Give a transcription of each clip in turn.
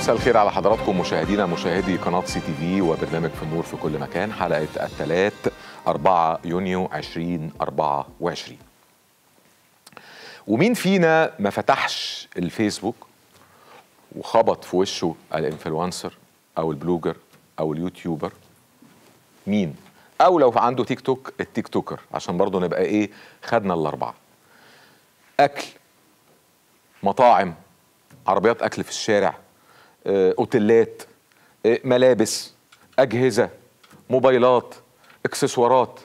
مساء الخير على حضراتكم مشاهدينا مشاهدي قناة سي تي في وبرنامج في النور في كل مكان حلقة الثلاث 4 يونيو 2024 ومين فينا ما فتحش الفيسبوك وخبط في وشه الانفلونسر او البلوجر او اليوتيوبر مين او لو عنده تيك توك التيك توكر عشان برضه نبقى ايه خدنا الاربعه اكل مطاعم عربيات اكل في الشارع آه، اوتيلات آه، ملابس اجهزه موبايلات اكسسوارات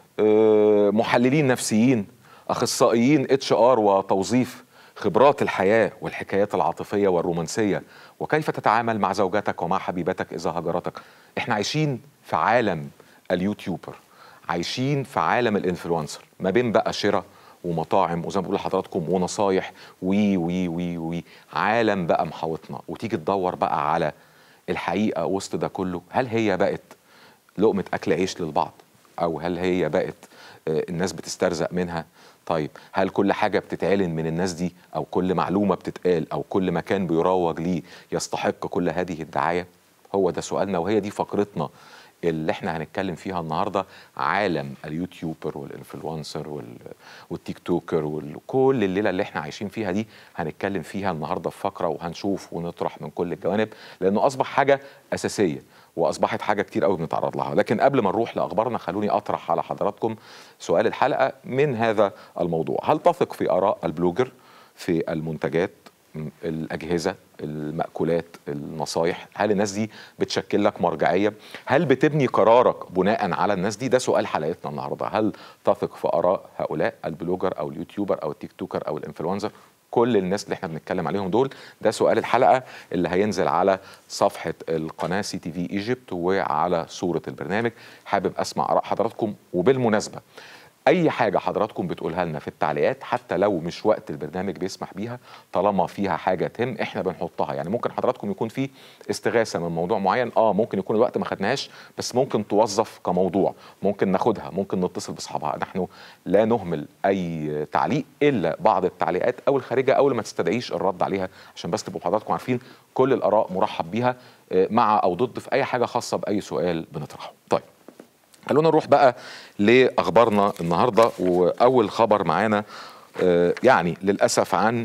آه، محللين نفسيين اخصائيين اتش ار وتوظيف خبرات الحياه والحكايات العاطفيه والرومانسيه وكيف تتعامل مع زوجتك ومع حبيبتك اذا هجرتك احنا عايشين في عالم اليوتيوبر عايشين في عالم الانفلونسر ما بين بقى شراء ومطاعم وزي ما بقول لحضراتكم ونصايح وي وي وي وي عالم بقى محاوطنا وتيجي تدور بقى على الحقيقه وسط ده كله هل هي بقت لقمه اكل عيش للبعض او هل هي بقت آه، الناس بتسترزق منها طيب هل كل حاجه بتتعلن من الناس دي او كل معلومه بتتقال او كل مكان بيروج ليه يستحق كل هذه الدعايه هو ده سؤالنا وهي دي فقرتنا اللي احنا هنتكلم فيها النهارده عالم اليوتيوبر والانفلونسر وال- والتيك توكر وكل الليله اللي احنا عايشين فيها دي هنتكلم فيها النهارده في فقره وهنشوف ونطرح من كل الجوانب لانه اصبح حاجه اساسيه واصبحت حاجه كتير قوي بنتعرض لها لكن قبل ما نروح لاخبارنا خلوني اطرح على حضراتكم سؤال الحلقه من هذا الموضوع هل تثق في اراء البلوجر في المنتجات م، الاجهزه المأكولات النصايح هل الناس دي بتشكل لك مرجعيه هل بتبني قرارك بناء على الناس دي ده سؤال حلقتنا النهارده هل تثق في اراء هؤلاء البلوجر او اليوتيوبر او التيك توكر او الانفلونسر كل الناس اللي احنا بنتكلم عليهم دول ده سؤال الحلقه اللي هينزل على صفحه القناه سي تي في ايجيبت وعلى صوره البرنامج حابب اسمع اراء حضراتكم وبالمناسبه اي حاجه حضراتكم بتقولها لنا في التعليقات حتى لو مش وقت البرنامج بيسمح بيها طالما فيها حاجه تهم احنا بنحطها يعني ممكن حضراتكم يكون في استغاثه من موضوع معين اه ممكن يكون الوقت ما خدناهاش بس ممكن توظف كموضوع ممكن ناخدها ممكن نتصل باصحابها نحن لا نهمل اي تعليق الا بعض التعليقات او الخارجه او اللي ما تستدعيش الرد عليها عشان بس تبقوا حضراتكم عارفين كل الاراء مرحب بيها آه، مع او ضد في اي حاجه خاصه باي سؤال بنطرحه طيب خلونا نروح بقى لاخبارنا النهارده واول خبر معانا آه، يعني للاسف عن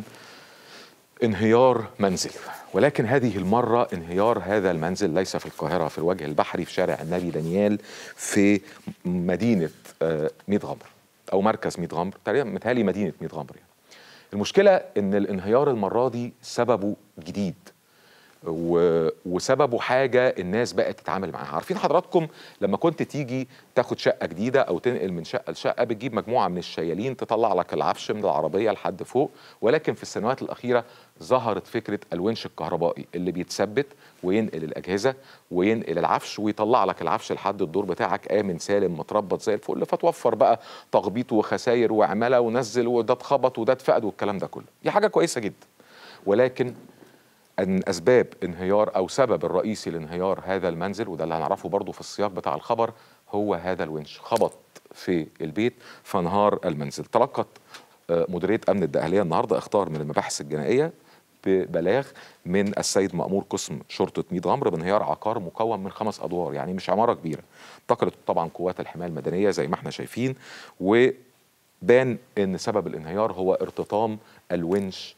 انهيار منزل ولكن هذه المرة انهيار هذا المنزل ليس في القاهرة في الوجه البحري في شارع النبي دانيال في مدينة آه، ميت غمر أو مركز ميت غمر تقريبا متهيألي مدينة ميت غمر يعني. المشكلة إن الانهيار المرة دي سببه جديد و... وسببه حاجه الناس بقت تتعامل معاها عارفين حضراتكم لما كنت تيجي تاخد شقه جديده او تنقل من شقه لشقه بتجيب مجموعه من الشيالين تطلع لك العفش من العربيه لحد فوق ولكن في السنوات الاخيره ظهرت فكره الونش الكهربائي اللي بيتثبت وينقل الاجهزه وينقل العفش ويطلع لك العفش لحد الدور بتاعك امن سالم متربط زي الفل فتوفر بقى تخبيط وخساير وعماله ونزل وده اتخبط وده اتفقد والكلام ده كله دي حاجه كويسه جدا ولكن ان اسباب انهيار او سبب الرئيسي لانهيار هذا المنزل وده اللي هنعرفه برضو في السياق بتاع الخبر هو هذا الونش خبط في البيت فانهار المنزل تلقت آه، مديريه امن الدقهليه النهارده اختار من المباحث الجنائيه ببلاغ من السيد مأمور قسم شرطة ميت غمر بانهيار عقار مكون من خمس أدوار يعني مش عمارة كبيرة انتقلت طبعا قوات الحماية المدنية زي ما احنا شايفين وبان ان سبب الانهيار هو ارتطام الونش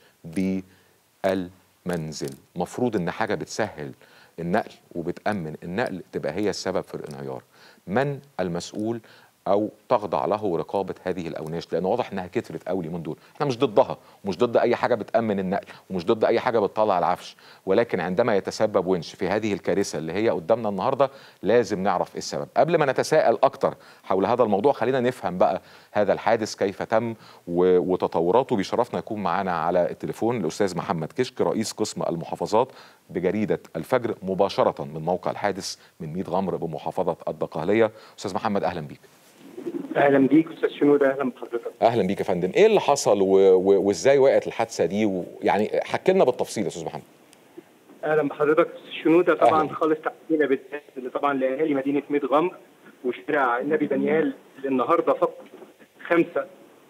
بالمنزل مفروض ان حاجة بتسهل النقل وبتأمن النقل تبقى هي السبب في الانهيار من المسؤول او تخضع له رقابه هذه الاوناش لان واضح انها كترت قوي من دول احنا مش ضدها ومش ضد اي حاجه بتامن النقل ومش ضد اي حاجه بتطلع العفش ولكن عندما يتسبب ونش في هذه الكارثه اللي هي قدامنا النهارده لازم نعرف ايه السبب قبل ما نتساءل اكتر حول هذا الموضوع خلينا نفهم بقى هذا الحادث كيف تم و- وتطوراته بيشرفنا يكون معانا على التليفون الاستاذ محمد كشك رئيس قسم المحافظات بجريده الفجر مباشره من موقع الحادث من ميت غمر بمحافظه الدقهليه استاذ محمد اهلا بيك اهلا بيك استاذ شنودة اهلا بحضرتك اهلا بيك يا فندم ايه اللي حصل و... و... وازاي وقعت الحادثه دي ويعني حكي لنا بالتفصيل يا استاذ محمد اهلا بحضرتك استاذ شنودة طبعا أهلاً. خالص تحديدا بالذات طبعا لاهالي مدينه ميت غمر وشارع النبي دانيال اللي النهارده فقط خمسه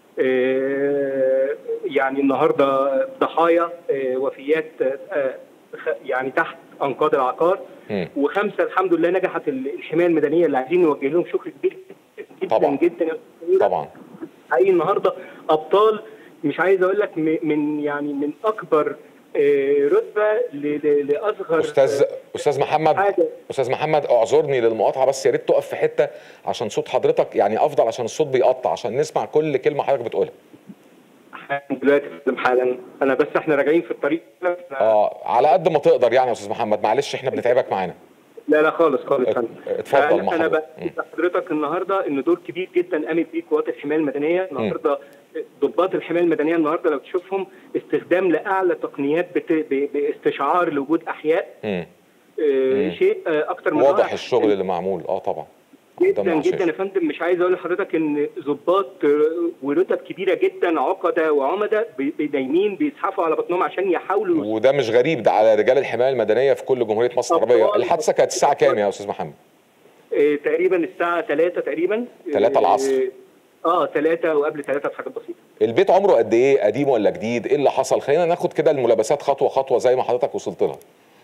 آه، يعني النهارده ضحايا آه، وفيات آه، خ- يعني تحت انقاض العقار مم. وخمسه الحمد لله نجحت ال- الحمايه المدنيه اللي عايزين نوجه لهم شكر كبير جدا طبعاً. جدا يا أستاذ سميرة. طبعا حقيقي النهارده ابطال مش عايز اقول لك م- من يعني من اكبر آه، رتبه ل- ل- لاصغر استاذ استاذ محمد حاجه استاذ محمد اعذرني للمقاطعه بس يا ريت تقف في حته عشان صوت حضرتك يعني افضل عشان الصوت بيقطع عشان نسمع كل كلمه حضرتك بتقولها حالا دلوقتي حالا انا بس احنا راجعين في الطريق اه على قد ما تقدر يعني يا استاذ محمد معلش احنا بنتعبك معانا لا لا خالص خالص ات- انا اتفضل انا مع انا حضرتك. بقول لحضرتك النهارده ان دور كبير جدا قامت بيه قوات الحمايه المدنيه النهارده ضباط الحمايه المدنيه النهارده لو تشوفهم استخدام لاعلى تقنيات بت... ب... باستشعار لوجود احياء مم. آه شيء آه اكتر من واضح رائع. الشغل اللي معمول اه طبعا جدا قدامنا على جدا الشاشة. يا فندم مش عايز اقول لحضرتك ان ضباط آه، ورتب كبيره جدا عقده وعمده بي- بي- دايمين بيزحفوا على بطنهم عشان يحاولوا وده مش غريب ده على رجال الحمايه المدنيه في كل جمهوريه مصر العربيه أبطال. الحادثه كانت الساعه كام يا استاذ محمد آه، تقريبا الساعه 3 تقريبا 3 العصر. اه 3 وقبل 3 بحاجات بسيطه البيت عمره قد ايه قديم ولا جديد ايه اللي حصل خلينا ناخد كده الملابسات خطوه خطوه زي ما حضرتك وصلت لها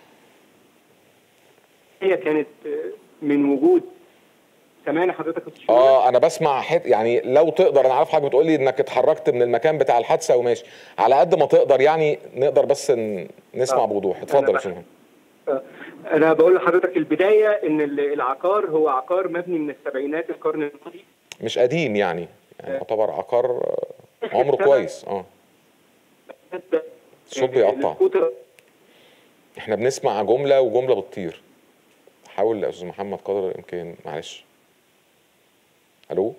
هي كانت آه، من وجود سامعني حضرتك يا أستاذ شوقي؟ اه انا بسمع حت يعني لو تقدر انا عارف حضرتك بتقول لي انك اتحركت من المكان بتاع الحادثه وماشي على قد ما تقدر يعني نقدر بس ن- نسمع آه. بوضوح اتفضل يا أنا استاذ محمد آه، انا بقول لحضرتك البدايه ان ال- العقار هو عقار مبني من السبعينات القرن الماضي مش قديم يعني يعني يعتبر عقار آه، عمره سنة. كويس اه الصوت بيقطع السكوتر احنا بنسمع جمله وجمله بتطير حاول يا استاذ محمد قدر الامكان معلش الو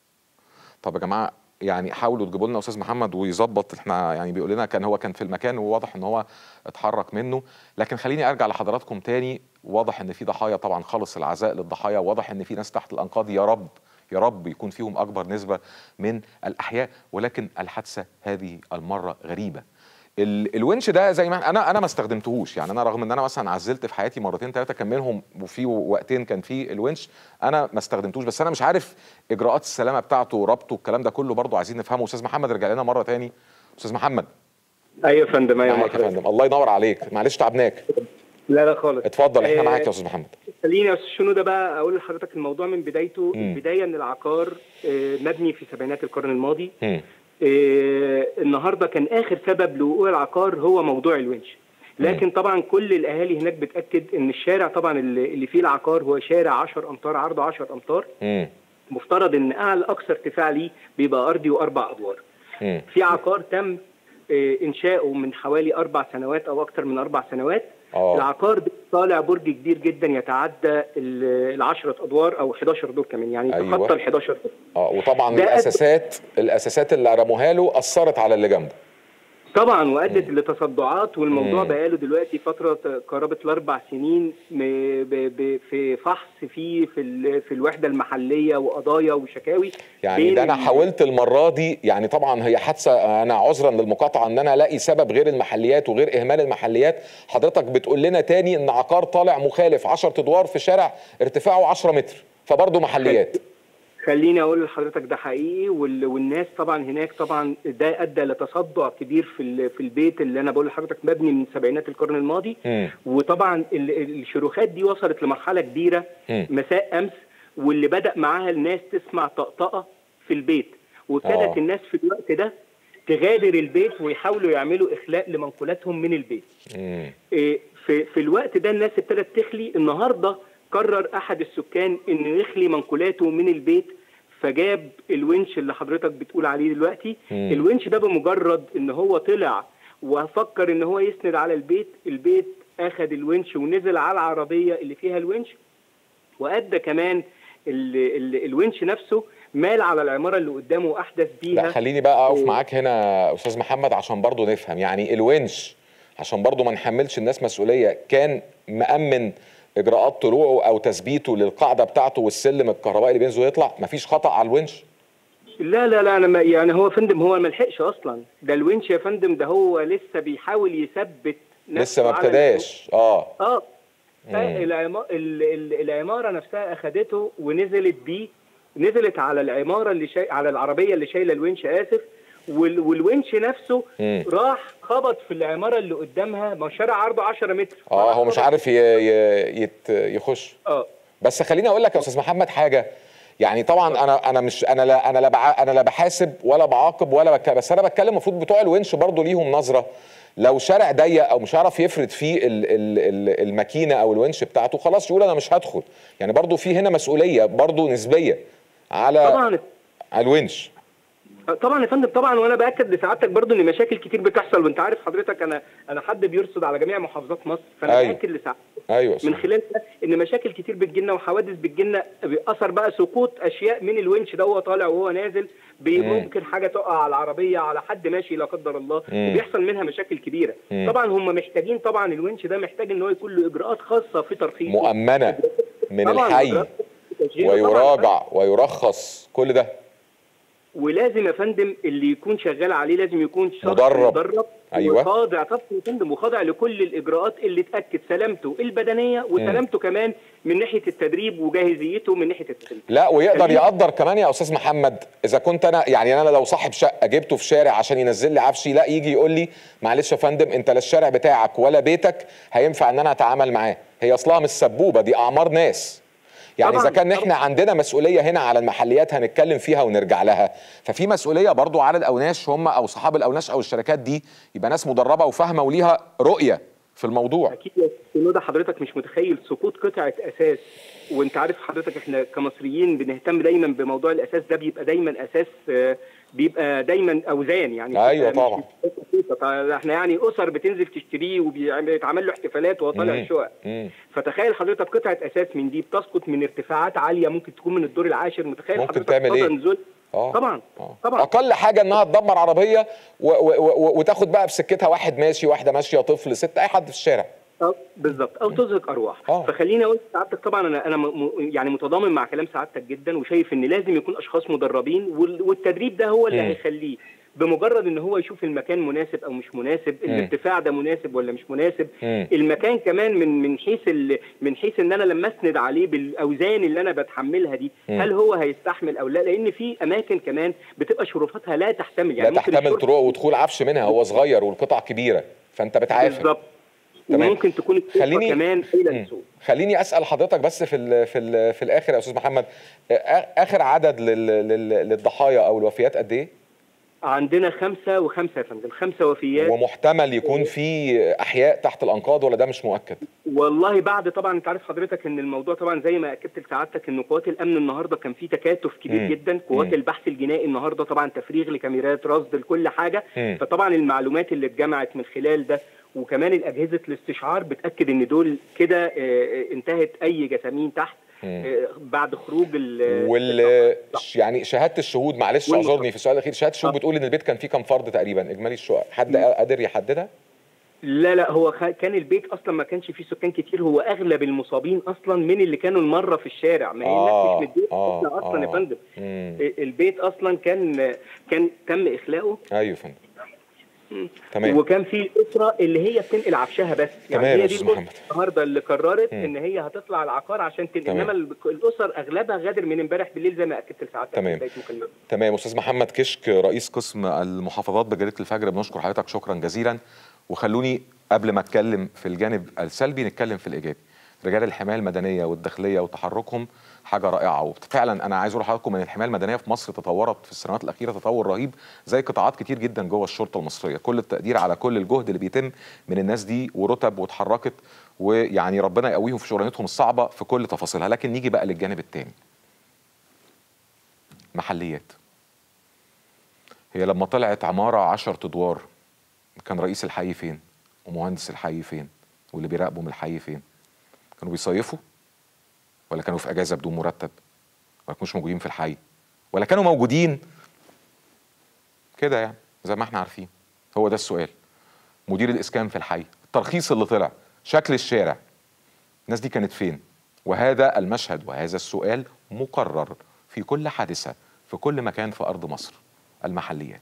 طب يا جماعه يعني حاولوا تجيبوا لنا استاذ محمد ويظبط احنا يعني بيقول لنا كان هو كان في المكان وواضح ان هو اتحرك منه لكن خليني ارجع لحضراتكم تاني واضح ان في ضحايا طبعا خالص العزاء للضحايا واضح ان في ناس تحت الانقاض يا رب يا رب يكون فيهم اكبر نسبه من الاحياء ولكن الحادثه هذه المره غريبه ال- الونش ده زي ما انا انا ما استخدمتهوش يعني انا رغم ان انا مثلا عزلت في حياتي مرتين ثلاثه كان منهم وفي وقتين كان في الونش انا ما استخدمتوش بس انا مش عارف اجراءات السلامه بتاعته ربطه الكلام ده كله برضو عايزين نفهمه استاذ محمد رجع لنا مره تاني استاذ محمد ايوه يا فندم ايوه معاك يا حضرتك. فندم الله ينور عليك معلش تعبناك لا لا خالص اتفضل احنا آه، معاك يا استاذ محمد خليني يا استاذ شنو ده بقى اقول لحضرتك الموضوع من بدايته مم. البدايه ان العقار آه، مبني في سبعينات القرن الماضي مم. آه، النهارده كان اخر سبب لوقوع العقار هو موضوع الونش لكن طبعا كل الاهالي هناك بتاكد ان الشارع طبعا اللي اللي فيه العقار هو شارع 10 امتار عرضه 10 امتار مم. مفترض ان اعلى اقصى ارتفاع ليه بيبقى ارضي واربع ادوار مم. في عقار تم آه، انشاؤه من حوالي اربع سنوات او اكثر من اربع سنوات اه العقار ده طالع برج كبير جدا يتعدى ال 10 ادوار او 11 دور كمان يعني أيوة. تخطى ال 11 دور اه وطبعا ده الاساسات الاساسات اللي رموها له اثرت على اللي جنبه طبعا وادت لتصدعات والموضوع مم. بقاله دلوقتي فتره قرابه الاربع سنين م- ب- ب- في فحص فيه في ال- في الوحده المحليه وقضايا وشكاوي يعني بين ده انا ال- حاولت المره دي يعني طبعا هي حادثه انا عذرا للمقاطعه ان انا الاقي سبب غير المحليات وغير اهمال المحليات حضرتك بتقول لنا تاني ان عقار طالع مخالف 10 ادوار في شارع ارتفاعه 10 متر فبرضه محليات خليني اقول لحضرتك ده حقيقي وال- والناس طبعا هناك طبعا ده ادى لتصدع كبير في ال- في البيت اللي انا بقول لحضرتك مبني من سبعينات القرن الماضي مم. وطبعا ال- الشروخات دي وصلت لمرحله كبيره مم. مساء امس واللي بدا معاها الناس تسمع طقطقه في البيت وابتدت آه. الناس في الوقت ده تغادر البيت ويحاولوا يعملوا اخلاء لمنقولاتهم من البيت مم. إيه، في في الوقت ده الناس ابتدت تخلي النهارده قرر احد السكان انه يخلي منقولاته من البيت فجاب الونش اللي حضرتك بتقول عليه دلوقتي مم. الونش ده بمجرد ان هو طلع وفكر ان هو يسند على البيت البيت اخذ الونش ونزل على العربيه اللي فيها الونش وادى كمان ال ال الونش نفسه مال على العماره اللي قدامه واحدث بيها لا خليني بقى اقف إيه. معاك هنا استاذ محمد عشان برضه نفهم يعني الونش عشان برضه ما نحملش الناس مسؤوليه كان مأمن اجراءات طلوعه او تثبيته للقاعده بتاعته والسلم الكهربائي اللي بينزل ويطلع مفيش خطأ على الونش لا لا لا انا ما يعني هو يا فندم هو ما لحقش اصلا ده الونش يا فندم ده هو لسه بيحاول يثبت لسه ما نفسه على ابتداش اه اه مم. العما... ال... ال... العماره نفسها اخذته ونزلت بيه نزلت على العماره اللي شاي... على العربيه اللي شايله الونش اسف وال- والونش نفسه مم. راح خبط في العماره اللي قدامها ما هو شارع عرضه 10 متر اه هو مش خبط- عارف ي... ي... يت... يخش اه بس خليني اقول لك يا استاذ محمد حاجه يعني طبعا انا انا مش انا لا انا لا بع... انا لا بحاسب ولا بعاقب ولا بك... بس انا بتكلم المفروض بتوع الونش برضو ليهم نظره لو شارع ضيق او مش عارف يفرد فيه ال... ال... ال... الماكينه او الونش بتاعته خلاص يقول انا مش هدخل يعني برضو في هنا مسؤوليه برضو نسبيه على طبعا على الونش طبعا يا فندم طبعا وانا باكد لسعادتك برضو ان مشاكل كتير بتحصل وانت عارف حضرتك انا انا حد بيرصد على جميع محافظات مصر فانا أيوة. باكد لسعادتك ايوه يا أستاذ. من خلال ده ان مشاكل كتير بتجيلنا وحوادث بتجيلنا اثر بقى سقوط اشياء من الونش ده وهو طالع وهو نازل بي- مم. ممكن حاجه تقع على العربيه على حد ماشي لا قدر الله مم. وبيحصل منها مشاكل كبيره مم. طبعا هم محتاجين طبعا الونش ده محتاج ان هو يكون له اجراءات خاصه في ترخيصه مؤمنه من طبعاً الحي إجراءات تشغيله طبعاً. ويراجع ويرخص كل ده ولازم يا فندم اللي يكون شغال عليه لازم يكون شخص مدرب. مدرب أيوة. وخاضع طبعا يا فندم وخاضع لكل الاجراءات اللي تاكد سلامته البدنيه وسلامته كمان من ناحيه التدريب وجاهزيته من ناحيه التدريب لا ويقدر خليني- يقدر كمان يا استاذ محمد اذا كنت انا يعني انا لو صاحب شقه جبته في شارع عشان ينزل لي عفشي لا يجي يقول لي معلش يا فندم انت لا الشارع بتاعك ولا بيتك هينفع ان انا اتعامل معاه هي اصلها مش سبوبه دي اعمار ناس يعني طبعاً، اذا كان طبعاً. احنا عندنا مسؤوليه هنا على المحليات هنتكلم فيها ونرجع لها ففي مسؤوليه برضو على الاوناش هم او صحاب الاوناش او الشركات دي يبقى ناس مدربه وفاهمه وليها رؤيه في الموضوع اكيد يا استاذ ده حضرتك مش متخيل سقوط قطعه اساس وانت عارف حضرتك احنا كمصريين بنهتم دايما بموضوع الاساس ده بيبقى دايما اساس آه، بيبقى دايما اوزان يعني أيوة بتبقى طبعاً. مش بسيطة. طبعاً احنا يعني اسر بتنزل تشتريه وبيتعمل له احتفالات وهو طالع مم. الشقق مم. فتخيل حضرتك قطعه اساس من دي بتسقط من ارتفاعات عاليه ممكن تكون من الدور العاشر متخيل ممكن حضرتك تعمل إيه؟ صدى نزول اه طبعا آه. طبعا اقل حاجه انها تدمر عربيه و و و وتاخد بقى في سكتها واحد ماشي واحده ماشيه طفل ست اي حد في الشارع أو بالظبط او تزهق ارواح آه. فخليني اقول لسعادتك طبعا انا انا م- م- يعني متضامن مع كلام سعادتك جدا وشايف ان لازم يكون اشخاص مدربين وال- والتدريب ده هو اللي مم. هيخليه بمجرد ان هو يشوف المكان مناسب او مش مناسب الارتفاع ده مناسب ولا مش مناسب مم. المكان كمان من من حيث ال- من حيث ان انا لما اسند عليه بالاوزان اللي انا بتحملها دي مم. هل هو هيستحمل او لا لان في اماكن كمان بتبقى شرفاتها لا تحتمل لا يعني ممكن تحتمل الشرفة- طرق ودخول عفش منها هو صغير والقطع كبيره فانت بتعافر بالظبط تمام. وممكن تكون الشرفة خليني- كمان قليله مم. السوق خليني اسال حضرتك بس في ال في ال في الاخر يا استاذ محمد آ- اخر عدد لل لل للضحايا او الوفيات قد ايه عندنا خمسة وخمسة يا فندم خمسة وفيات ومحتمل يكون في احياء تحت الانقاض ولا ده مش مؤكد والله بعد طبعا انت عارف حضرتك ان الموضوع طبعا زي ما اكدت لسعادتك ان قوات الامن النهارده كان في تكاتف كبير مم. جدا قوات مم. البحث الجنائي النهارده طبعا تفريغ لكاميرات رصد لكل حاجه مم. فطبعا المعلومات اللي اتجمعت من خلال ده وكمان الاجهزه الاستشعار بتاكد ان دول كده آه، آه، انتهت اي جسامين تحت مم. آه، بعد خروج ال وال يعني شهاده الشهود معلش والمصاب. اعذرني في السؤال الاخير شهاده الشهود آه. بتقول ان البيت كان فيه كام فرد تقريبا اجمالي الشقق حد قادر يحددها لا لا هو خ... كان البيت اصلا ما كانش فيه سكان كتير هو اغلب المصابين اصلا من اللي كانوا المره في الشارع ما هي آه، الناس مش مديه آه، اصلا اصلا يا آه. فندم مم. البيت اصلا كان كان تم اخلاؤه ايوه يا فندم تمام وكان في الاسره اللي هي بتنقل عفشها بس تمام يعني يا هي دي أستاذ الاسره محمد. النهارده اللي قررت مم. ان هي هتطلع العقار عشان تنقل تمام. انما ال- الاسر اغلبها غادر من امبارح بالليل زي ما اكدت لسعادتك في تمام. بدايه مكالمتنا تمام استاذ محمد كشك رئيس قسم المحافظات بجريده الفجر بنشكر حضرتك شكرا جزيلا وخلوني قبل ما اتكلم في الجانب السلبي نتكلم في الايجابي رجال الحمايه المدنيه والداخليه وتحركهم حاجه رائعه وفعلا انا عايز اقول لحضراتكم ان الحمايه المدنيه في مصر تطورت في السنوات الاخيره تطور رهيب زي قطاعات كتير جدا جوه الشرطه المصريه كل التقدير على كل الجهد اللي بيتم من الناس دي ورتب واتحركت ويعني ربنا يقويهم في شغلانتهم الصعبه في كل تفاصيلها لكن نيجي بقى للجانب الثاني محليات هي لما طلعت عمارة عشرة أدوار كان رئيس الحي فين ومهندس الحي فين واللي بيراقبوا من الحي فين كانوا بيصيفوا ولا كانوا في أجازة بدون مرتب ولا كانوش موجودين في الحي ولا كانوا موجودين كده يعني زي ما احنا عارفين هو ده السؤال مدير الإسكان في الحي الترخيص اللي طلع شكل الشارع الناس دي كانت فين وهذا المشهد وهذا السؤال مكرر في كل حادثة في كل مكان في أرض مصر المحليات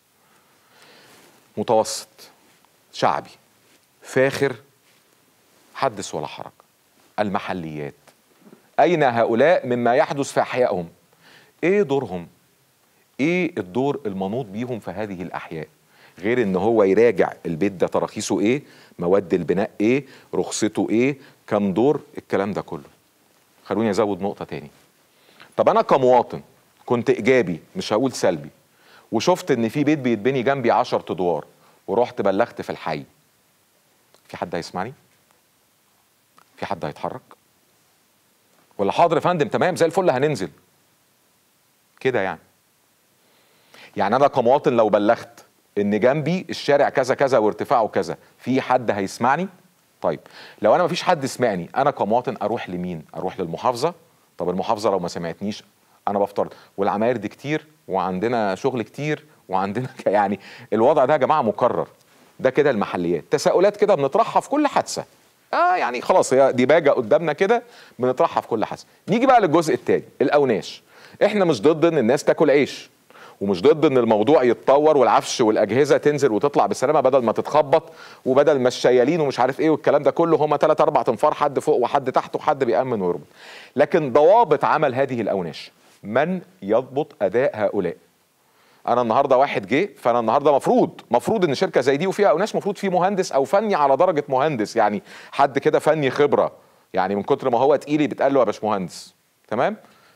متوسط شعبي فاخر حدث ولا حرج المحليات أين هؤلاء مما يحدث في أحيائهم إيه دورهم ايه الدور المنوط بيهم في هذه الاحياء غير ان هو يراجع البيت ده تراخيصه ايه مواد البناء ايه رخصته ايه كم دور الكلام ده كله خلوني ازود نقطه تاني طب انا كمواطن كنت ايجابي مش هقول سلبي وشفت ان في بيت بيتبني جنبي 10 ادوار ورحت بلغت في الحي في حد هيسمعني في حد هيتحرك ولا حاضر يا فندم تمام زي الفل هننزل كده يعني يعني انا كمواطن لو بلغت ان جنبي الشارع كذا كذا وارتفاعه كذا في حد هيسمعني طيب لو انا مفيش حد سمعني انا كمواطن اروح لمين اروح للمحافظه طب المحافظه لو ما سمعتنيش انا بفترض والعماير دي كتير وعندنا شغل كتير وعندنا يعني الوضع ده يا جماعه مكرر ده كده المحليات تساؤلات كده بنطرحها في كل حادثه اه يعني خلاص هي دي باجه قدامنا كده بنطرحها في كل حادثه نيجي بقى للجزء الثاني الاوناش احنا مش ضد ان الناس تاكل عيش ومش ضد ان الموضوع يتطور والعفش والاجهزه تنزل وتطلع بالسلامه بدل ما تتخبط وبدل ما الشيالين ومش عارف ايه والكلام ده كله هم ثلاث اربع تنفار حد فوق وحد تحت وحد بيامن ويربط لكن ضوابط عمل هذه الاوناش من يضبط اداء هؤلاء انا النهارده واحد جه فانا النهارده مفروض مفروض ان شركه زي دي وفيها اوناش مفروض في مهندس او فني على درجه مهندس يعني حد كده فني خبره يعني من كتر ما هو تقيلي بيتقال له يا باشمهندس تمام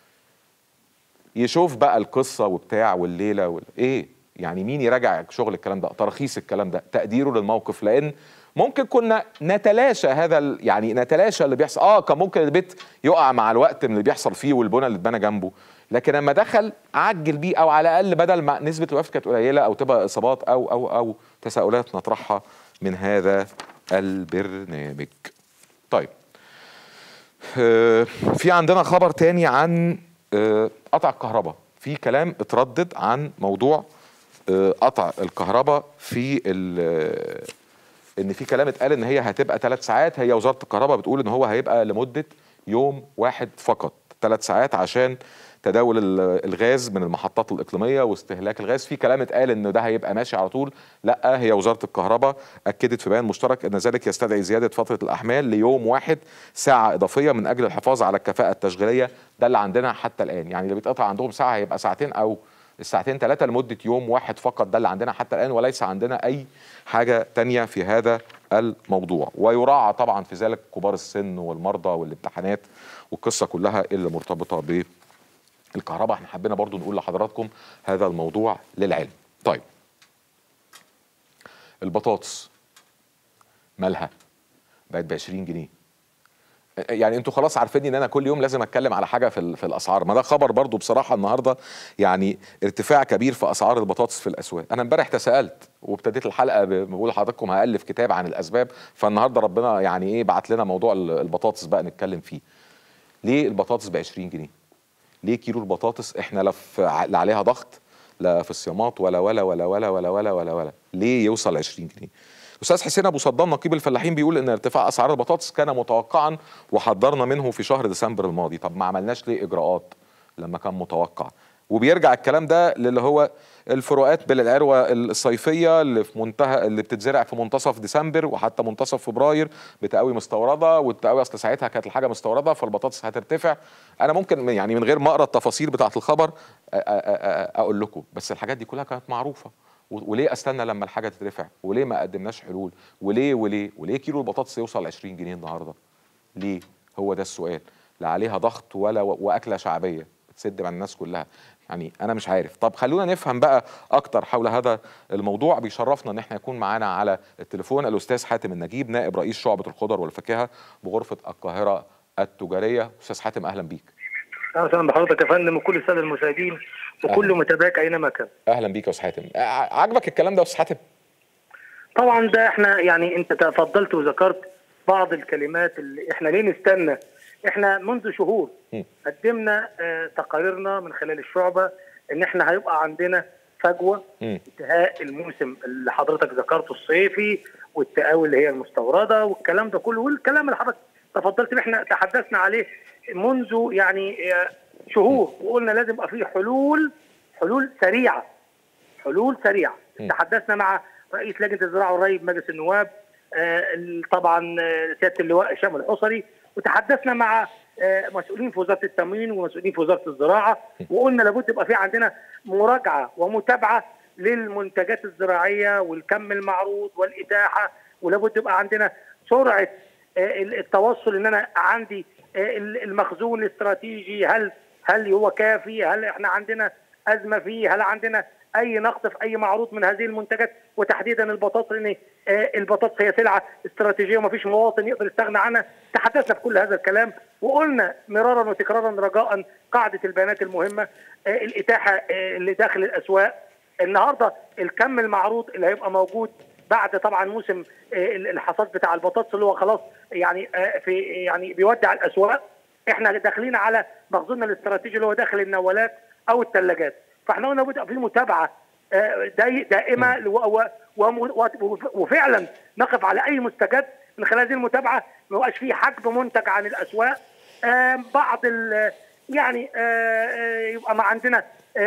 يشوف بقى القصه وبتاع والليله وال... ايه يعني مين يراجع شغل الكلام ده ترخيص الكلام ده تقديره للموقف لان ممكن كنا نتلاشى هذا ال... يعني نتلاشى اللي بيحصل اه كان ممكن البيت يقع مع الوقت من اللي بيحصل فيه والبنى اللي اتبنى جنبه لكن لما دخل عجل بيه او على الاقل بدل ما نسبه الوفاه كانت قليله او تبقى اصابات او او او تساؤلات نطرحها من هذا البرنامج. طيب آه، في عندنا خبر تاني عن آه، قطع الكهرباء في كلام اتردد عن موضوع آه، قطع الكهرباء في ال- ان في كلام اتقال ان هي هتبقى ثلاث ساعات هي وزاره الكهرباء بتقول ان هو هيبقى لمده يوم واحد فقط ثلاث ساعات عشان تداول ال- الغاز من المحطات الاقليميه واستهلاك الغاز في كلام اتقال ان ده هيبقى ماشي على طول لا هي وزاره الكهرباء اكدت في بيان مشترك ان ذلك يستدعي زياده فتره الاحمال ليوم واحد ساعه اضافيه من اجل الحفاظ على الكفاءه التشغيليه ده اللي عندنا حتى الان يعني اللي بيتقطع عندهم ساعه هيبقى ساعتين او الساعتين ثلاثة لمدة يوم واحد فقط ده اللي عندنا حتى الآن وليس عندنا أي حاجة تانية في هذا الموضوع ويراعى طبعا في ذلك كبار السن والمرضى والامتحانات والقصة كلها اللي مرتبطة بالكهرباء احنا حبينا برضو نقول لحضراتكم هذا الموضوع للعلم طيب البطاطس مالها بقت ب 20 جنيه يعني انتوا خلاص عارفين ان انا كل يوم لازم اتكلم على حاجه في ال- في الاسعار ما ده خبر برضو بصراحه النهارده يعني ارتفاع كبير في اسعار البطاطس في الاسواق انا امبارح تساءلت وابتديت الحلقه ب- بقول لحضراتكم هالف كتاب عن الاسباب فالنهارده ربنا يعني ايه بعت لنا موضوع ال- البطاطس بقى نتكلم فيه ليه البطاطس ب 20 جنيه ليه كيلو البطاطس احنا لا في ع- لا عليها ضغط لا في الصيامات ولا ولا ولا ولا ولا ولا ولا ولا ليه يوصل 20 جنيه استاذ حسين ابو صدام نقيب الفلاحين بيقول ان ارتفاع اسعار البطاطس كان متوقعا وحذرنا منه في شهر ديسمبر الماضي طب ما عملناش ليه اجراءات لما كان متوقع وبيرجع الكلام ده للي هو الفروقات بين العروه الصيفيه اللي في منتهى اللي بتتزرع في منتصف ديسمبر وحتى منتصف فبراير بتقاوي مستورده والتقاوي اصل ساعتها كانت الحاجه مستورده فالبطاطس هترتفع انا ممكن يعني من غير ما اقرا التفاصيل بتاعه الخبر أ- أ- أ- اقول لكم بس الحاجات دي كلها كانت معروفه و- وليه استنى لما الحاجه تترفع وليه ما قدمناش حلول وليه وليه وليه كيلو البطاطس يوصل 20 جنيه النهارده ليه هو ده السؤال لا عليها ضغط ولا واكله شعبيه بتسد مع الناس كلها يعني انا مش عارف طب خلونا نفهم بقى اكتر حول هذا الموضوع بيشرفنا ان احنا يكون معانا على التليفون الاستاذ حاتم النجيب نائب رئيس شعبه الخضر والفاكهه بغرفه القاهره التجاريه استاذ حاتم اهلا بيك اهلا وسهلا بحضرتك يا فندم وكل الساده المشاهدين وكل أهلا. متابعك اينما كان. اهلا بيك يا استاذ حاتم ع- عجبك الكلام ده يا استاذ حاتم طبعا ده احنا يعني انت تفضلت وذكرت بعض الكلمات اللي احنا ليه نستنى؟ احنا منذ شهور م. قدمنا آه، تقاريرنا من خلال الشعبه ان احنا هيبقى عندنا فجوه مم. انتهاء الموسم اللي حضرتك ذكرته الصيفي والتقاوي اللي هي المستورده والكلام ده كله والكلام اللي حضرتك تفضلت بيه احنا تحدثنا عليه منذ يعني آه، شهور وقلنا لازم يبقى فيه حلول حلول سريعه حلول سريعه م. تحدثنا مع رئيس لجنه الزراعه والري بمجلس النواب آه، ال- طبعا آه، سياده اللواء هشام الحصري وتحدثنا مع آه، مسؤولين في وزاره التموين ومسؤولين في وزاره الزراعه وقلنا لابد يبقى في عندنا مراجعه ومتابعه للمنتجات الزراعيه والكم المعروض والاتاحه ولابد يبقى عندنا سرعه آه، التوصل ان انا عندي آه، المخزون الاستراتيجي هل هل هو كافي هل احنا عندنا ازمه فيه هل عندنا اي نقص في اي معروض من هذه المنتجات وتحديدا البطاطس لان آه، البطاطس هي سلعه استراتيجيه وما فيش مواطن يقدر يستغنى عنها تحدثنا في كل هذا الكلام وقلنا مرارا وتكرارا رجاء قاعده البيانات المهمه آه، الاتاحه آه، اللي داخل الاسواق النهارده الكم المعروض اللي هيبقى موجود بعد طبعا موسم الحصاد بتاع البطاطس اللي هو خلاص يعني في يعني بيودع الاسواق احنا داخلين على مخزوننا الاستراتيجي اللي هو داخل النوالات او الثلاجات فاحنا قلنا بدا في متابعه آه، دائمه وفعلا نقف على اي مستجد من خلال هذه المتابعه ما يبقاش في حجب منتج عن الاسواق آه، بعض يعني آه، يبقى ما عندنا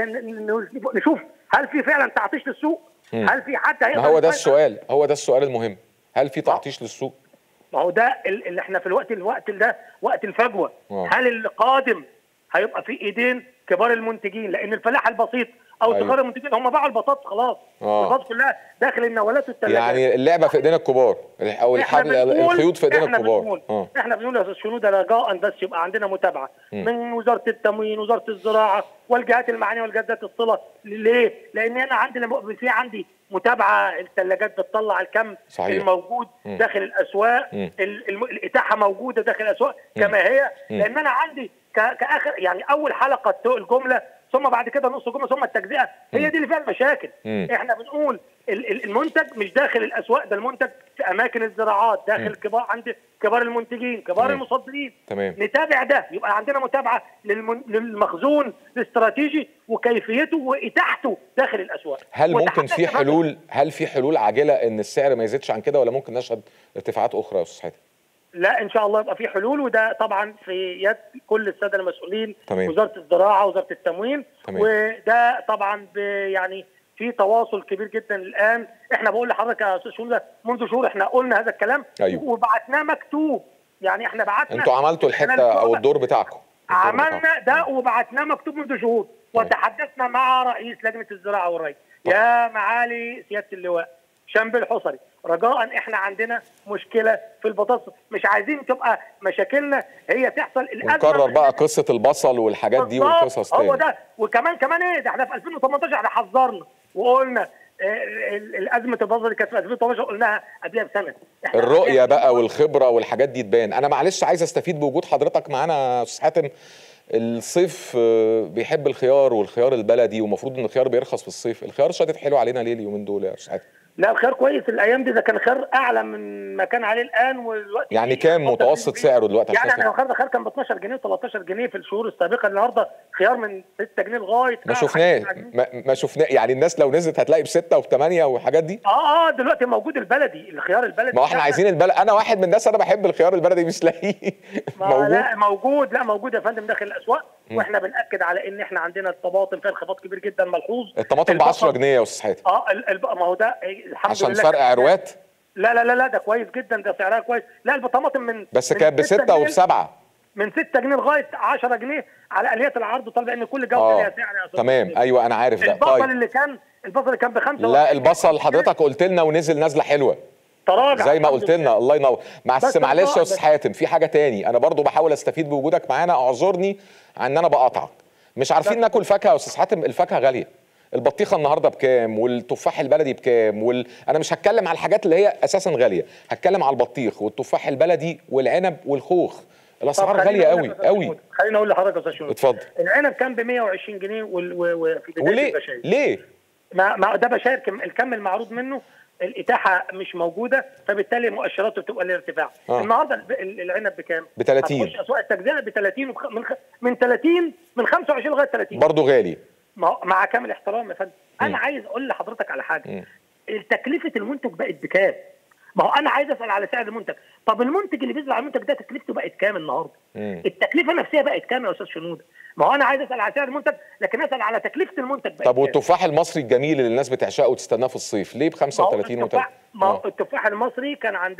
نشوف هل في فعلا تعطيش للسوق؟ هل في حد هيقدر هو ده السؤال هو ده السؤال المهم هل في تعطيش للسوق؟ ما هو ده اللي احنا في الوقت الوقت ده وقت الفجوه هل القادم هيبقى في ايدين كبار المنتجين لان الفلاح البسيط او أيوة. صغار المنتجين هم باعوا البطاطس خلاص آه. البطاطس كلها داخل النوالات والثلاجات يعني اللعبه في ايدينا الكبار او الحبل الخيوط في ايدينا الكبار بنقول آه. احنا بنقول يا استاذ شنود رجاء بس يبقى عندنا متابعه م. من وزاره التموين وزاره الزراعه والجهات المعنيه والجهات ذات الصله ليه؟ لان انا عندي في عندي متابعه الثلاجات بتطلع الكم صحيح. الموجود م. داخل الاسواق الاتاحه موجوده داخل الاسواق م. كما هي لان انا عندي كاخر يعني اول حلقه الجمله ثم بعد كده نص جمله ثم التجزئه هي دي اللي فيها المشاكل مم. احنا بنقول المنتج مش داخل الاسواق ده المنتج في اماكن الزراعات داخل مم. كبار عند كبار المنتجين كبار تمام. المصدرين تمام. نتابع ده يبقى عندنا متابعه للمن... للمخزون الاستراتيجي وكيفيته واتاحته داخل الاسواق هل ممكن في حلول هل في حلول عاجله ان السعر ما يزيدش عن كده ولا ممكن نشهد ارتفاعات اخرى يا استاذ حاتم لا ان شاء الله يبقى في حلول وده طبعا في يد كل الساده المسؤولين تمام. وزاره الزراعه وزاره التموين تمام. وده طبعا يعني في تواصل كبير جدا الان احنا بقول لحضرتك يا استاذ شنودة منذ شهور احنا قلنا هذا الكلام أيوه. وبعتناه مكتوب يعني احنا بعتنا انتوا عملتوا الحته او الدور بتاعكم عملنا ده وبعتناه مكتوب منذ شهور وتحدثنا مع رئيس لجنه الزراعه والري يا معالي سياده اللواء شنب الحصري رجاء احنا عندنا مشكله في البطاطس مش عايزين تبقى مشاكلنا هي تحصل الازمه ونكرر بقى قصه البصل والحاجات دي والقصص هو ده وكمان كمان ايه ده احنا في 2018 احنا حذرنا وقلنا آه، الازمه البصل اللي كانت في 2018 قلناها قبلها بسنه الرؤيه بقى والخبره والحاجات دي تبان انا معلش عايز استفيد بوجود حضرتك معانا يا استاذ حاتم الصيف آه، بيحب الخيار والخيار البلدي ومفروض ان الخيار بيرخص في الصيف الخيار شادد حلو علينا ليه اليومين دول يا استاذ حاتم لا الخيار كويس الايام دي ده كان خيار اعلى من ما كان عليه الان والوقت يعني كام متوسط سعره دلوقتي يعني احنا الخيار خيار كان ب 12 جنيه و13 جنيه في الشهور السابقه النهارده خيار من 6 جنيه لغايه ما شفناه ما, ما شفناه يعني الناس لو نزلت هتلاقي ب 6 وب 8 والحاجات دي اه اه دلوقتي موجود البلدي الخيار البلدي ما احنا عايزين البلد انا واحد من الناس انا بحب الخيار البلدي مش لاقيه موجود لا موجود لا موجود يا فندم داخل الاسواق واحنا بناكد على ان احنا عندنا الطماطم فيها انخفاض كبير جدا ملحوظ الطماطم ب 10 جنيه يا استاذ حاتم اه ما هو ده الحمد عشان لله عشان فرق عروات لا لا لا لا ده كويس جدا ده سعرها كويس لا الطماطم من بس كانت ب 6 وب 7 من 6 جنيه لغايه 10 جنيه على اليات العرض طالب ان كل جوده ليها سعر يا استاذ تمام ايوه انا عارف ده البصل طيب. اللي كان البصل اللي كان بخمسه لا البصل حضرتك قلت لنا ونزل نزله حلوه تراجع زي ما قلت لنا الله ينور بس معلش يا استاذ حاتم في حاجه تاني انا برضو بحاول استفيد بوجودك معانا اعذرني عن ان انا بقاطعك مش عارفين ناكل فاكهه يا استاذ حاتم الفاكهه غاليه البطيخه النهارده بكام والتفاح البلدي بكام وال... انا مش هتكلم على الحاجات اللي هي اساسا غاليه هتكلم على البطيخ والتفاح البلدي والعنب والخوخ الاسعار غاليه قوي قوي خليني اقول لحضرتك يا استاذ اتفضل العنب كان ب 120 جنيه وفي بدايه وليه؟ البشاير ليه؟ ما, ما ده بشاير الكم المعروض منه الاتاحه مش موجوده فبالتالي مؤشراته بتبقى الارتفاع آه. النهارده العنب بكام ب 30 هتخش اسواق التجزئه ب 30 من من 30 من 25 لغايه 30 برضه غالي مع كامل احترام يا فندم انا عايز اقول لحضرتك على حاجه تكلفه المنتج بقت بكام ما هو انا عايز اسال على سعر المنتج طب المنتج اللي بيزرع المنتج ده تكلفته بقت كام النهارده مم. التكلفه النفسيه بقت كام يا استاذ شنوده ما هو انا عايز اسال على سعر المنتج لكن اسال على تكلفه المنتج بقت طب والتفاح المصري الجميل اللي الناس بتعشقه وتستناه في الصيف ليه ب 35 و ما هو التفاح المصري كان عندنا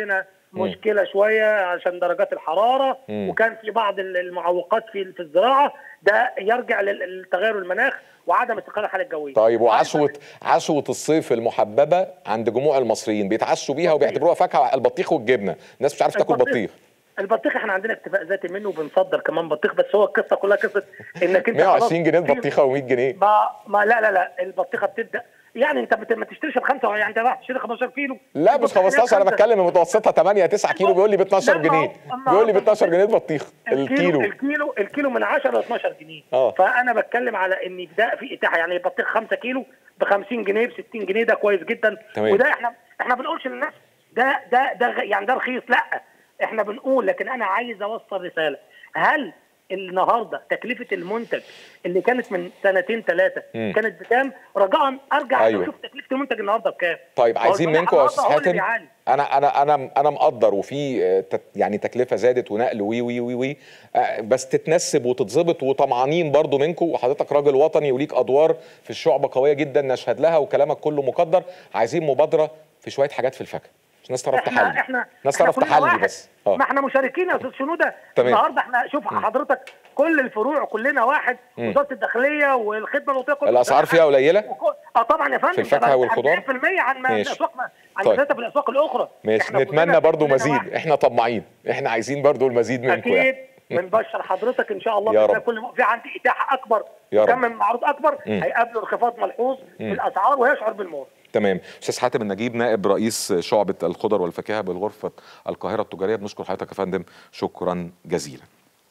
مشكله شويه عشان درجات الحراره مم. وكان في بعض ال- المعوقات في في الزراعه ده يرجع لل- لتغير المناخ وعدم استقرار الحاله الجويه طيب وعشوة عشوة الصيف المحببة عند جموع المصريين بيتعشوا بيها وبيعتبروها فاكهة البطيخ والجبنة الناس مش عارفة تاكل بطيخ البطيخ احنا عندنا اكتفاء ذاتي منه وبنصدر كمان بطيخ بس هو القصه كلها قصه انك انت 120 جنيه خلاص- البطيخة و100 جنيه ما ما لا لا لا البطيخه بتبدا يعني انت بت- ما تشتريش بخمسه يعني انت رايح تشتري 15 كيلو لا مش 15 انا خمسة. بتكلم متوسطها 8 9 كيلو بيقول لي ب 12 لا، ما هو- جنيه ما بيقول لي ب هو- 12 جنيه البطيخ الكيلو الكيلو الكيلو الكيلو من 10 ل 12 جنيه آه. فانا بتكلم على ان ده في اتاحه يعني البطيخ 5 كيلو ب 50 جنيه ب 60 جنيه ده كويس جدا تمام. وده احنا احنا ما بنقولش للناس ده ده ده غ- يعني ده رخيص لا احنا بنقول لكن انا عايز اوصل رساله هل النهارده تكلفه المنتج اللي كانت من سنتين ثلاثه مم. كانت بكام رجاء ارجع أيوة. اشوف تكلفه المنتج النهارده بكام طيب عايزين هو منكم يا استاذ النهاردة هو اللي حاتم بيعاني. انا انا انا انا مقدر وفي آه، تت- يعني تكلفه زادت ونقل وي وي وي وي آه، بس تتنسب وتتظبط وطمعانين برضو منكم وحضرتك راجل وطني وليك ادوار في الشعبه قويه جدا نشهد لها وكلامك كله مقدر عايزين مبادره في شويه حاجات في الفاكهه عشان الناس تعرف احنا تحلي احنا الناس احنا تعرف كلنا تحلي واحد. بس ما احنا مشاركين يا استاذ شنوده تمام. النهارده احنا شوف حضرتك كل الفروع كلنا واحد مم. وزاره الداخليه والخدمه الوطنيه كل- الاسعار فيها قليله وكل- اه طبعا يا فندم في الفاكهة والخضار؟ 40% عن ما ماشي. الاسواق ما- عن طيب. مساحتها في الاسواق الاخرى ماشي إحنا كلنا- نتمنى برضو كلنا مزيد واحد. احنا طماعين احنا عايزين برضو المزيد منكم اكيد يعني بنبشر حضرتك ان شاء الله يا بإذن رب. كل م- في عندي اتاحه اكبر يا رب. وكم من معروض اكبر مم. هيقابله انخفاض ملحوظ في الاسعار ويشعر بالمور تمام استاذ حاتم النجيب نائب رئيس شعبة الخضر والفاكهة بالغرفة القاهرة التجارية بنشكر حضرتك يا فندم شكرا جزيلا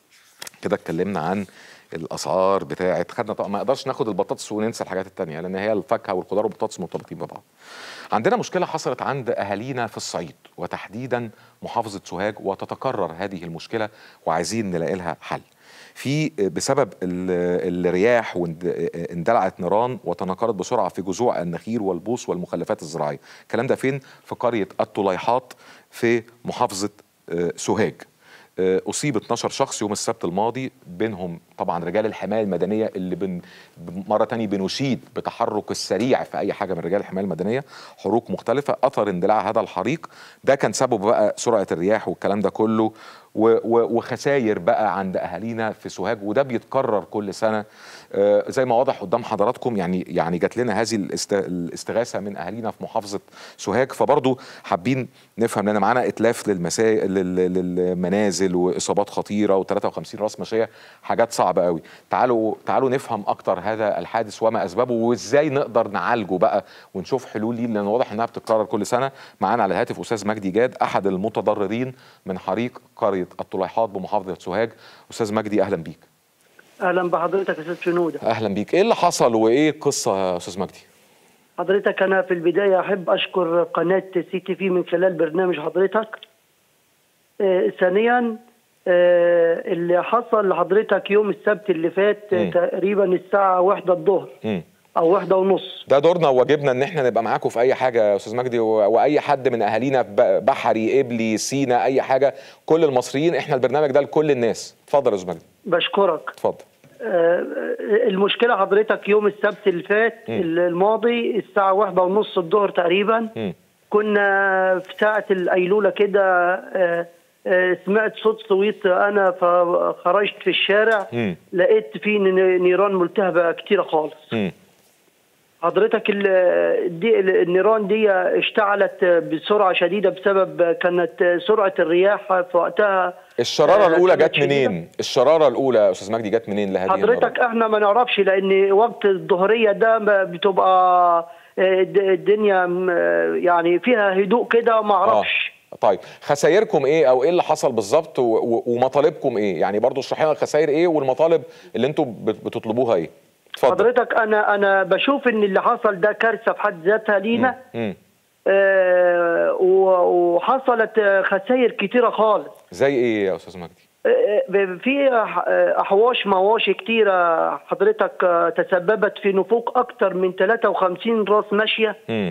كده اتكلمنا عن الاسعار بتاعه خدنا طبعا ما نقدرش ناخد البطاطس وننسى الحاجات التانية لان هي الفاكهه والخضار والبطاطس مرتبطين ببعض عندنا مشكله حصلت عند اهالينا في الصعيد وتحديدا محافظه سوهاج وتتكرر هذه المشكله وعايزين نلاقي لها حل في بسبب ال- الرياح واند- اندلعت نيران وتناقلت بسرعه في جذوع النخيل والبوص والمخلفات الزراعيه الكلام ده فين في قريه الطليحات في محافظه آه، سوهاج آه، اصيب 12 شخص يوم السبت الماضي بينهم طبعا رجال الحمايه المدنيه اللي بن مره تانية بنشيد بتحرك السريع في اي حاجه من رجال الحمايه المدنيه حروق مختلفه اثر اندلاع هذا الحريق ده كان سبب بقى سرعه الرياح والكلام ده كله و- و- وخساير بقى عند اهالينا في سوهاج وده بيتكرر كل سنه آه، زي ما واضح قدام حضراتكم يعني يعني جات لنا هذه الاست- الاستغاثه من اهالينا في محافظه سوهاج فبرضه حابين نفهم لان معانا اتلاف للمسا... لل- للمنازل واصابات خطيره و53 راس ماشيه حاجات صعبه قوي تعالوا تعالوا نفهم اكتر هذا الحادث وما اسبابه وازاي نقدر نعالجه بقى ونشوف حلول ليه لان واضح انها بتتكرر كل سنه معانا على الهاتف استاذ مجدي جاد احد المتضررين من حريق قريه الطليحات بمحافظه سوهاج استاذ مجدي اهلا بيك اهلا بحضرتك يا استاذ شنوده اهلا بيك ايه اللي حصل وايه القصه يا استاذ مجدي حضرتك انا في البدايه احب اشكر قناه سي تي في من خلال برنامج حضرتك آه ثانيا آه اللي حصل لحضرتك يوم السبت اللي فات آه مم. تقريبا الساعه واحدة الظهر مم. او واحدة ونص ده دورنا وواجبنا ان احنا نبقى معاكم في اي حاجه يا استاذ مجدي و- واي حد من اهالينا في ب- بحري قبلي سينا اي حاجه كل المصريين احنا البرنامج ده لكل الناس اتفضل يا استاذ مجدي بشكرك اتفضل آه المشكله حضرتك يوم السبت اللي فات مم. الماضي الساعه واحدة ونص الظهر تقريبا مم. كنا في ساعة الأيلولة كده آه، آه، سمعت صوت صويت أنا فخرجت في الشارع مم. لقيت في ن- نيران ملتهبة كتيرة خالص مم. حضرتك ال- دي النيران دي اشتعلت بسرعة شديدة بسبب كانت سرعة الرياح في وقتها الشراره آه، الاولى كانت جت منين شديدة. الشراره الاولى يا استاذ مجدي جت منين لهذه حضرتك النار؟ احنا ما نعرفش لان وقت الظهريه ده ما بتبقى آه، الد- الدنيا م- يعني فيها هدوء كده ما اعرفش طيب خسايركم ايه او ايه اللي حصل بالظبط و- و- ومطالبكم ايه يعني برضو اشرحي لنا الخساير ايه والمطالب اللي انتم بت- بتطلبوها ايه اتفضل حضرتك انا انا بشوف ان اللي حصل ده كارثه في حد ذاتها لينا مم. آه و- وحصلت آه، خسائر كتيره خالص زي ايه يا استاذ مجدي آه، آه، في آه، احواش مواشي كتيره حضرتك آه، تسببت في نفوق اكتر من 53 راس ماشيه مم.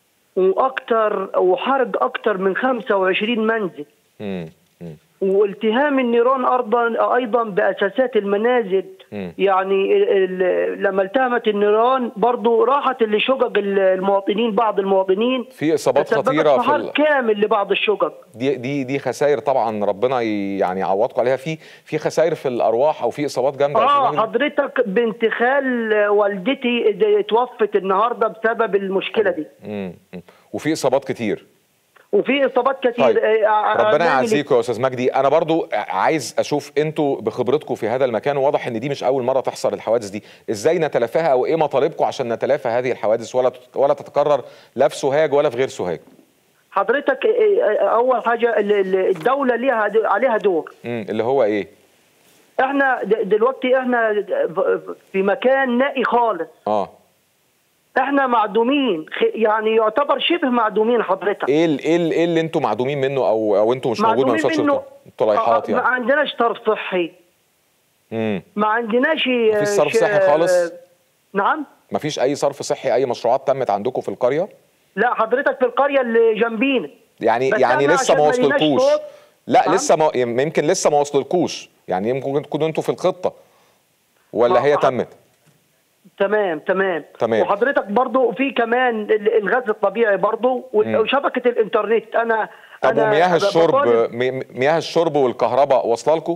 واكتر وحرق اكتر من 25 منزل مم. مم. والتهام النيران ايضا ايضا باساسات المنازل مم. يعني ال- ال- لما التهمت النيران برضو راحت لشقق ال- المواطنين بعض المواطنين في اصابات تسببت خطيره في انتحار ال... كامل لبعض الشقق دي دي دي خسائر طبعا ربنا ي- يعني يعوضكم عليها في في خسائر في الارواح او في اصابات جامده يا اه أستاذ مجدي؟ حضرتك بنت خال والدتي د- توفت النهارده بسبب المشكله دي مم. مم. وفي اصابات كتير وفي اصابات كتير طيب آه، آه، ربنا نعمل يعزيكم يا استاذ مجدي انا برضو عايز اشوف انتوا بخبرتكم في هذا المكان واضح ان دي مش اول مره تحصل الحوادث دي ازاي نتلافاها او ايه مطالبكم عشان نتلافى هذه الحوادث ولا ولا تتكرر لا في سوهاج ولا في غير سوهاج حضرتك آه، آه، اول حاجه ال- ال- الدوله ليها د- عليها دور مم. اللي هو ايه احنا د- دلوقتي احنا د- في مكان نائي خالص اه احنا معدومين خ- يعني يعتبر شبه معدومين حضرتك ايه ال- ايه ال- ايه اللي انتوا معدومين منه او او انتوا مش موجود ما معدومين نشاطش منه الطليحات آه، ما يعني عندناش صرف صحي امم ما عندناش مفيش صرف ش- صحي خالص؟ نعم مفيش اي صرف صحي اي مشروعات تمت عندكم في القريه لا حضرتك في القريه اللي جنبينا يعني بس يعني إحنا لسه عشان ما ما ليناش وصلتوش صوت. لا نعم؟ لسه ما يمكن لسه ما وصلتلكوش يعني يمكن تكونوا انتوا في الخطه ولا ما- هي تمت تمام تمام تمام. وحضرتك برضو في كمان ال- الغاز الطبيعي برضو مم. وشبكه الانترنت انا طب أنا ومياه الشرب بطالب- مي- مياه الشرب والكهرباء واصله لكم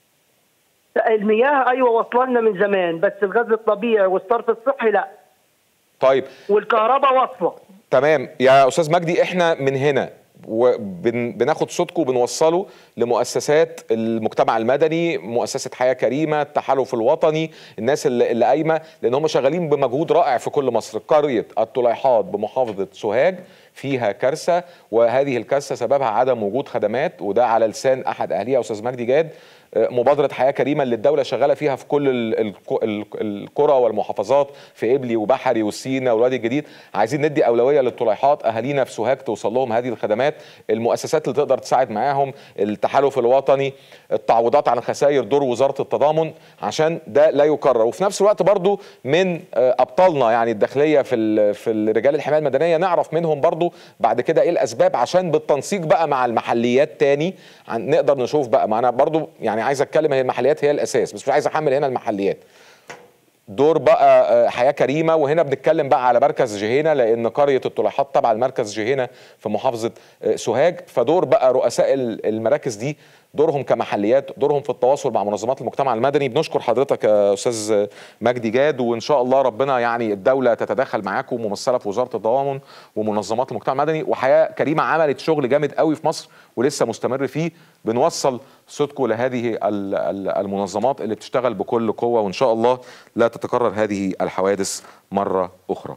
المياه ايوه وصلنا من زمان بس الغاز الطبيعي والصرف الصحي لا طيب والكهرباء واصله تمام يا استاذ مجدي احنا من هنا وبناخد صوتكم وبنوصله لمؤسسات المجتمع المدني مؤسسه حياه كريمه التحالف الوطني الناس اللي, اللي قايمه لان هم شغالين بمجهود رائع في كل مصر قريه الطليحات بمحافظه سوهاج فيها كارثه وهذه الكارثه سببها عدم وجود خدمات وده على لسان احد اهليها استاذ مجدي جاد آه، مبادره حياه كريمه اللي الدوله شغاله فيها في كل ال- ال- ال- القرى والمحافظات في قبلي وبحري والسينا والوادي الجديد عايزين ندي اولويه للطليحات اهالينا في سوهاج توصل لهم هذه الخدمات المؤسسات اللي تقدر تساعد معاهم التحالف الوطني التعويضات عن خسائر دور وزاره التضامن عشان ده لا يكرر وفي نفس الوقت برضو من آه، ابطالنا يعني الداخليه في ال- في رجال الحمايه المدنيه نعرف منهم برضو بعد كده ايه الاسباب عشان بالتنسيق بقى مع المحليات تاني عن نقدر نشوف بقى ما انا برضو يعني عايز اتكلم هي المحليات هي الاساس بس مش عايز احمل هنا المحليات دور بقى آه، حياه كريمه وهنا بنتكلم بقى على مركز جهينه لان قريه الطليحات تبع المركز جهينه في محافظه آه، سوهاج فدور بقى رؤساء ال- المراكز دي دورهم كمحليات دورهم في التواصل مع منظمات المجتمع المدني بنشكر حضرتك يا استاذ مجدي جاد وان شاء الله ربنا يعني الدوله تتدخل معاكم ممثله في وزاره التضامن ومنظمات المجتمع المدني وحياه كريمه عملت شغل جامد قوي في مصر ولسه مستمر فيه بنوصل صوتكم لهذه ال- ال- المنظمات اللي بتشتغل بكل قوه وان شاء الله لا تتكرر هذه الحوادث مره اخرى.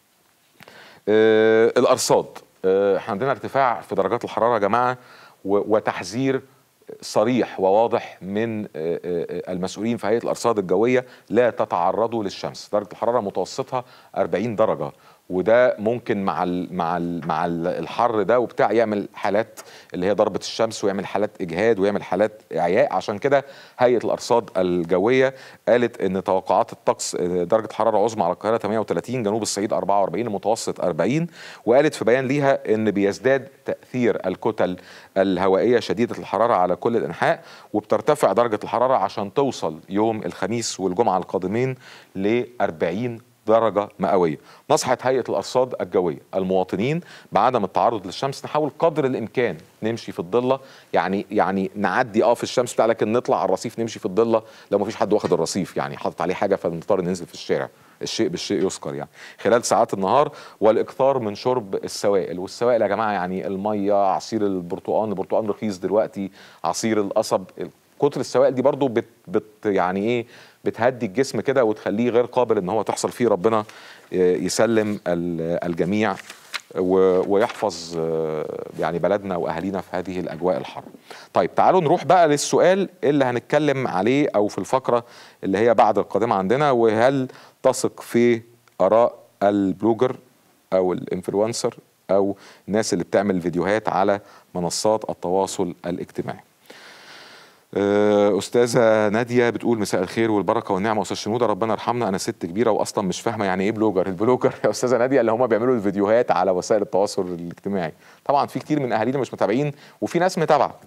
آه، الارصاد آه، احنا عندنا ارتفاع في درجات الحراره يا جماعه و- وتحذير صريح وواضح من آه، آه، المسؤولين في هيئه الارصاد الجويه لا تتعرضوا للشمس درجه الحراره متوسطها 40 درجه وده ممكن مع ال مع ال مع ال- الحر ده وبتاع يعمل حالات اللي هي ضربه الشمس ويعمل حالات اجهاد ويعمل حالات اعياء عشان كده هيئه الارصاد الجويه قالت ان توقعات الطقس آه، درجه حراره عظمى على القاهره 38 جنوب الصعيد 44 المتوسط 40 وقالت في بيان ليها ان بيزداد تاثير الكتل الهوائيه شديده الحراره على كل الانحاء وبترتفع درجه الحراره عشان توصل يوم الخميس والجمعه القادمين ل 40 درجة مئوية نصحت هيئة الأرصاد الجوية المواطنين بعدم التعرض للشمس نحاول قدر الإمكان نمشي في الضلة يعني يعني نعدي اه في الشمس بتاع لكن نطلع على الرصيف نمشي في الضلة لو ما فيش حد واخد الرصيف يعني حاطط عليه حاجة فنضطر ننزل في الشارع الشيء بالشيء يذكر يعني خلال ساعات النهار والاكثار من شرب السوائل والسوائل يا جماعه يعني الميه عصير البرتقال البرتقال رخيص دلوقتي عصير القصب كتر السوائل دي برضو بت, بت يعني ايه بتهدي الجسم كده وتخليه غير قابل ان هو تحصل فيه ربنا آه، يسلم ال- الجميع و- ويحفظ آه، يعني بلدنا واهالينا في هذه الاجواء الحاره. طيب تعالوا نروح بقى للسؤال اللي هنتكلم عليه او في الفقره اللي هي بعد القادمه عندنا وهل تثق في اراء البلوجر او الانفلونسر او الناس اللي بتعمل فيديوهات على منصات التواصل الاجتماعي. آه، استاذه ناديه بتقول مساء الخير والبركه والنعمه استاذ شنوده ربنا يرحمنا انا ست كبيره واصلا مش فاهمه يعني ايه بلوجر البلوجر يا استاذه ناديه اللي هم بيعملوا الفيديوهات على وسائل التواصل الاجتماعي طبعا في كتير من اهالينا مش متابعين وفي ناس متابعه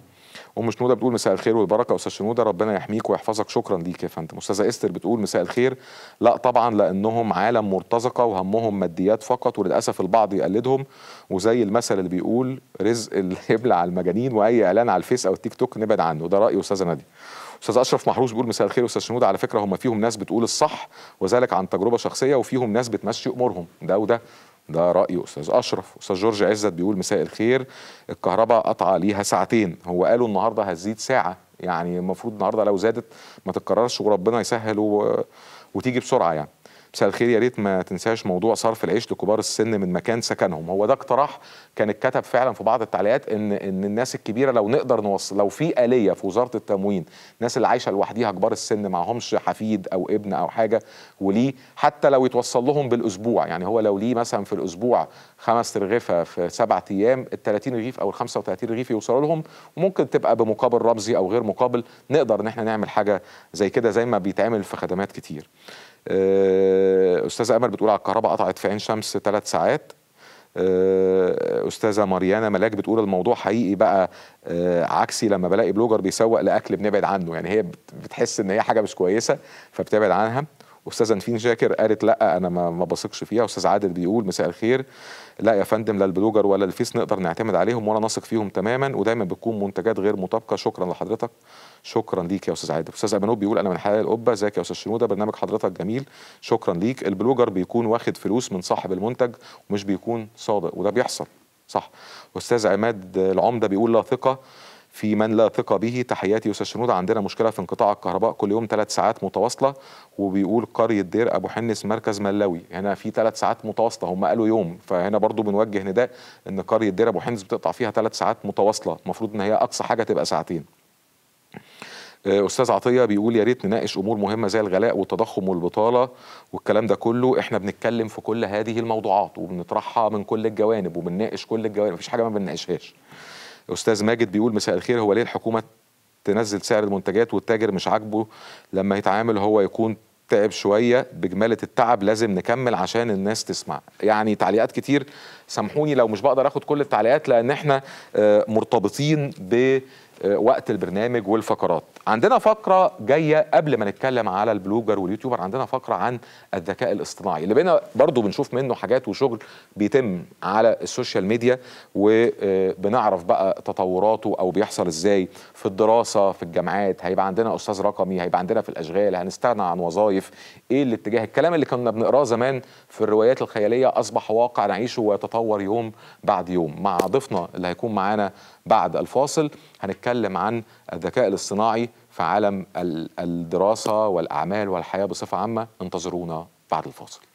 ام شنوده بتقول مساء الخير والبركه استاذ شنوده ربنا يحميك ويحفظك شكرا ليك يا فندم استاذه استر بتقول مساء الخير لا طبعا لانهم عالم مرتزقه وهمهم ماديات فقط وللاسف البعض يقلدهم وزي المثل اللي بيقول رزق اللي يبلع المجانين واي اعلان على الفيس او التيك توك نبعد عنه ده راي استاذه ناديه استاذ اشرف محروس بيقول مساء الخير استاذ شنوده على فكره هم فيهم ناس بتقول الصح وذلك عن تجربه شخصيه وفيهم ناس بتمشي امورهم ده وده ده راي استاذ اشرف استاذ جورج عزت بيقول مساء الخير الكهرباء قطعه ليها ساعتين هو قالوا النهارده هتزيد ساعه يعني المفروض النهارده لو زادت ما تتكررش وربنا يسهل و... وتيجي بسرعه يعني مساء الخير يا ريت ما تنساش موضوع صرف العيش لكبار السن من مكان سكنهم هو ده اقتراح كان اتكتب فعلا في بعض التعليقات ان ان الناس الكبيره لو نقدر نوصل لو في اليه في وزاره التموين الناس اللي عايشه لوحديها كبار السن معهمش حفيد او ابن او حاجه وليه حتى لو يتوصل لهم بالاسبوع يعني هو لو ليه مثلا في الاسبوع خمس رغيفه في سبعة ايام ال 30 رغيف او ال 35 رغيف يوصلوا لهم وممكن تبقى بمقابل رمزي او غير مقابل نقدر ان احنا نعمل حاجه زي كده زي ما بيتعمل في خدمات كتير آه، استاذه امل بتقول على الكهرباء قطعت في عين شمس ثلاث ساعات آه، استاذه مريانه ملاك بتقول الموضوع حقيقي بقى آه، عكسي لما بلاقي بلوجر بيسوق لاكل بنبعد عنه يعني هي بت- بتحس ان هي حاجه مش كويسه فبتبعد عنها استاذه نفين شاكر قالت لا انا ما ما بثقش فيها استاذ عادل بيقول مساء الخير لا يا فندم لا البلوجر ولا الفيس نقدر نعتمد عليهم ولا نثق فيهم تماما ودايما بتكون منتجات غير مطابقه شكرا لحضرتك شكرا ليك يا استاذ عادل استاذ ابانوب بيقول انا من حلال القبه ازيك يا استاذ شنوده برنامج حضرتك جميل شكرا ليك البلوجر بيكون واخد فلوس من صاحب المنتج ومش بيكون صادق وده بيحصل صح استاذ عماد العمده بيقول لا ثقه في من لا ثقة به تحياتي يا استاذ شنودة عندنا مشكلة في انقطاع الكهرباء كل يوم ثلاث ساعات متواصلة وبيقول قرية دير أبو حنس مركز ملاوي هنا في ثلاث ساعات متواصلة هم قالوا يوم فهنا برضو بنوجه نداء إن قرية دير أبو حنس بتقطع فيها ثلاث ساعات متواصلة المفروض إن هي أقصى حاجة تبقى ساعتين آه، استاذ عطيه بيقول يا ريت نناقش امور مهمه زي الغلاء والتضخم والبطاله والكلام ده كله احنا بنتكلم في كل هذه الموضوعات وبنطرحها من كل الجوانب وبنناقش كل الجوانب مفيش حاجه ما بنناقشهاش استاذ ماجد بيقول مساء الخير هو ليه الحكومه تنزل سعر المنتجات والتاجر مش عاجبه لما يتعامل هو يكون تعب شويه بجماله التعب لازم نكمل عشان الناس تسمع يعني تعليقات كتير سامحوني لو مش بقدر اخد كل التعليقات لان احنا آه، مرتبطين بوقت البرنامج والفقرات عندنا فقره جايه قبل ما نتكلم على البلوجر واليوتيوبر عندنا فقره عن الذكاء الاصطناعي اللي بقينا برضو بنشوف منه حاجات وشغل بيتم على السوشيال ميديا وبنعرف بقى تطوراته او بيحصل ازاي في الدراسه في الجامعات هيبقى عندنا استاذ رقمي هيبقى عندنا في الاشغال هنستغنى عن وظائف ايه الاتجاه الكلام اللي كنا بنقراه زمان في الروايات الخياليه اصبح واقع نعيشه ويتطور يوم بعد يوم مع ضيفنا اللي هيكون معانا بعد الفاصل هنتكلم عن الذكاء الاصطناعي في عالم ال- الدراسه والاعمال والحياه بصفه عامه انتظرونا بعد الفاصل